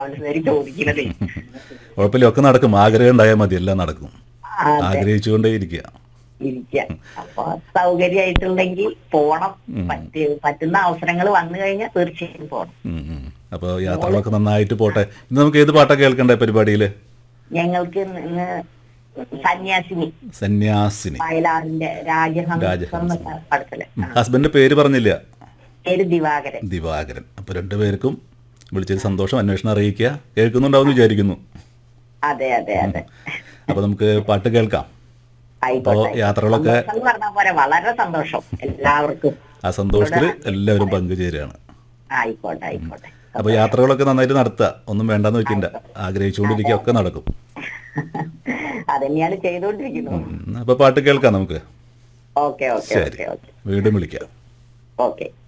ആൾക്കാര് ചോദിക്കണതേ കുഴപ്പമില്ല ഒക്കെ നടക്കും ആഗ്രഹം ഉണ്ടായാൽ മതി എല്ലാം നടക്കും അതെ ആഗ്രഹിച്ചുകൊണ്ടേ ഇരിക്കുക ഇരിക്ക അപ്പൊ സൗകര്യമായിട്ടുണ്ടെങ്കിൽ പോണം പറ്റി പറ്റുന്ന അവസരങ്ങൾ വന്നു കഴിഞ്ഞാൽ തീർച്ചയായും പോണം ഉം, ഉം. അപ്പോൾ യാത്രകളൊക്കെ നന്നായിട്ട് പോട്ടെ ഇന്ന് നമുക്ക് ഏത് പാട്ടൊക്കെ കേൾക്കണ്ടേ പരിപാടിയിൽ ഞങ്ങൾക്ക് ഇന്ന് സന്യാസിനി സന്യാസിനി വയലാറിന്റെ രാജഹംസം രാജഹംസം. എന്ന പടത്തില് ഹസ്ബൻഡിന്റെ പേര് പറഞ്ഞില്ല പേര് ദിവാകരൻ ദിവാകരൻ അപ്പോൾ രണ്ടുപേർക്കും വിളിച്ചൊരു സന്തോഷം അന്വേഷണം അറിയിക്കുക കേൾക്കുന്നുണ്ടാവും വിചാരിക്കുന്നു അതെ അതെ അതെ അപ്പോൾ നമുക്ക് പാട്ട് കേൾക്കാം ആയിക്കോട്ടെ അപ്പോ യാത്രകളൊക്കെ- സന്തോഷം എന്ന് പറഞ്ഞ പോലെ വളരെ സന്തോഷം എല്ലാവർക്കും ആ സന്തോഷത്തിൽ എല്ലാവരും പങ്കുചേരുകയാണ് ആയിക്കോട്ടെ ആയിക്കോട്ടെ അപ്പോൾ യാത്രകളൊക്കെ നന്നായിട്ട് നടത്തുക ഒന്നും വേണ്ടെന്ന് വെക്കണ്ട ആഗ്രഹിച്ചുകൊണ്ടിരിക്കുക ഒക്കെ നടക്കും അതന്നെയാണ് ചെയ്തുകൊണ്ടിരിക്കുന്നത് ഉം. അപ്പോൾ പാട്ട് കേൾക്കാം നമുക്ക് ഓക്കെ ഓക്കെ ശരി ഓക്കെ ഓക്കെ വീണ്ടും വിളിക്കാം ഓക്കെ